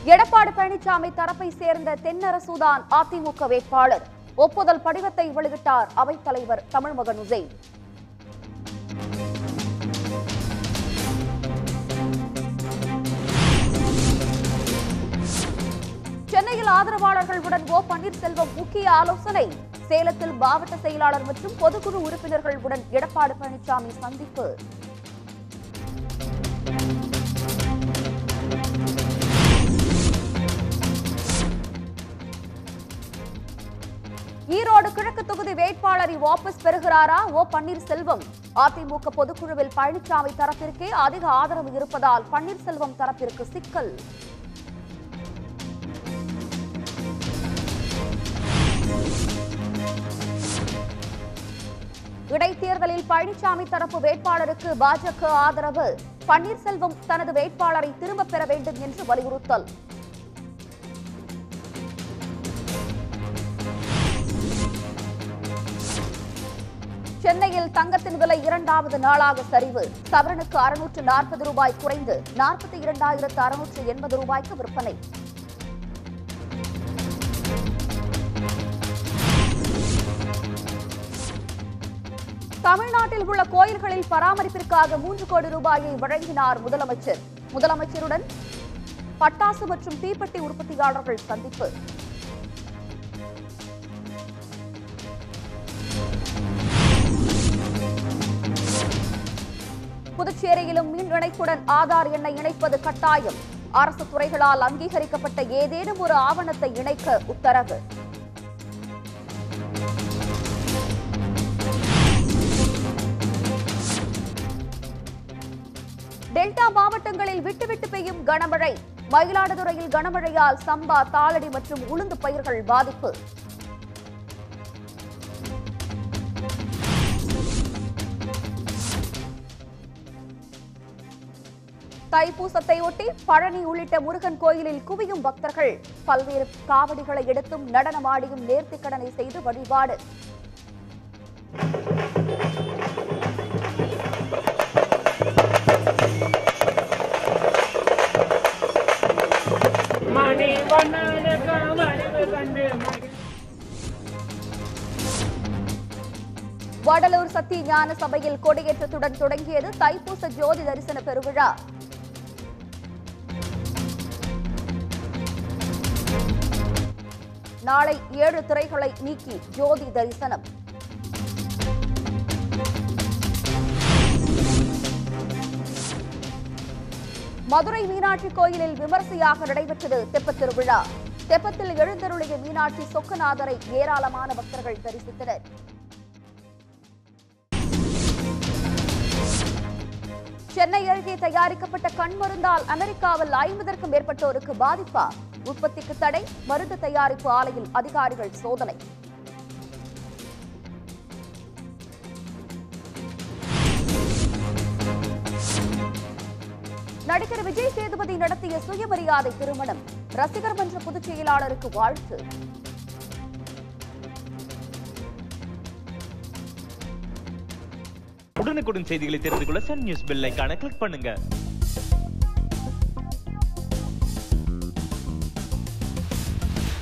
எடப்பாடி பழனிசாமி தரப்பை சேர்ந்த தென்னரசுதான் அதிமுக வேட்பாளர் ஒப்புதல் படிவத்தை வெளியிட்டார் அவைத்தலைவர் தமிழ்மகன் உசேன் சென்னையில் ஆதரவாளர்களுடன் ஓ பன்னீர்செல்வம் முக்கிய ஆலோசனை சேலத்தில் மாவட்ட செயலாளர் மற்றும் பொதுக்குழு உறுப்பினர்களுடன் எடப்பாடி பழனிசாமி சந்திப்பு ஈரோடு கிழக்கு தொகுதி வேட்பாளரை வாபஸ் பெறுகிறாரா ஓ பன்னீர்செல்வம் அதிமுக பொதுக்குழுவில் பழனிசாமி தரப்பிற்கே அதிக ஆதரவு இருப்பதால் பன்னீர்செல்வம் தரப்பிற்கு சிக்கல் இடைத்தேர்தலில் பழனிசாமி தரப்பு வேட்பாளருக்கு பாஜக ஆதரவு பன்னீர்செல்வம் தனது வேட்பாளரை திரும்பப் பெற வேண்டும் என்று வலியுறுத்தல் சென்னையில் தங்கத்தின் விலை இரண்டாவது நாளாக சரிவு சவரனுக்கு அறுநூற்று நாற்பது ரூபாய் குறைந்து நாற்பத்தி இரண்டாயிரத்து அறுநூற்று எண்பது ரூபாய்க்கு விற்பனை தமிழ்நாட்டில் உள்ள கோயில்களில் பராமரிப்பிற்காக மூன்று கோடி ரூபாயை வழங்கினார் முதலமைச்சர் முதலமைச்சருடன் பட்டாசு மற்றும் தீப்பெட்டி உற்பத்தியாளர்கள் சந்திப்பு புதுச்சேரியிலும் மின் இணைப்புடன் ஆதார் எண்ணை இணைப்பது கட்டாயம் அரசு துறைகளால் அங்கீகரிக்கப்பட்ட ஏதேனும் ஒரு ஆவணத்தை இணைக்க உத்தரவு டெல்டா மாவட்டங்களில் விட்டுவிட்டு பெய்யும் கனமழை மயிலாடுதுறையில் கனமழையால் சம்பா தாளடி மற்றும் உளுந்து பயிர்கள் பாதிப்பு தைப்பூசத்தை ஒட்டி பழனி உள்ளிட்ட முருகன் கோயிலில் குவியும் பக்தர்கள் பல்வேறு காவடிகளை எடுத்தும் நடனமாடியும் நேர்த்திக்கடனை செய்து வழிபாடு மணி வண்ணான காமறிவு கண்டு மகிழ் வடலூர் சத்திய ஞான சபையில் கொடியேற்றத்துடன் தொடங்கியது தைப்பூச ஜோதி தரிசன பெருவிழா நாளை ஏழு திரைகளை நீக்கி ஜோதி தரிசனம் மதுரை மீனாட்சி கோயிலில் விமர்சையாக நடைபெற்றது தெப்பத் திருவிழா தெப்பத்தில் எழுந்தருளிய மீனாட்சி சொக்கநாதரை ஏராளமான பக்தர்கள் தரிசித்தனர் சென்னை அருகே தயாரிக்கப்பட்ட கண் மருந்தால் அமெரிக்காவில் ஐம்பதற்கும் மேற்பட்டோருக்கு பாதிப்பா உற்பத்திக்கு தடை மருந்து தயாரிப்பு ஆலையில் அதிகாரிகள் சோதனை நடிகர் விஜய் சேதுபதி நடத்திய சுயமரியாதை திருமணம் ரசிகர் மன்ற பொதுச் செயலாளருக்கு வாழ்த்து உடனுக்குடன் செய்திகளை தெரிந்து கொள்ள சன் நியூஸ் பெல் ஐகானை கிளிக் பண்ணுங்க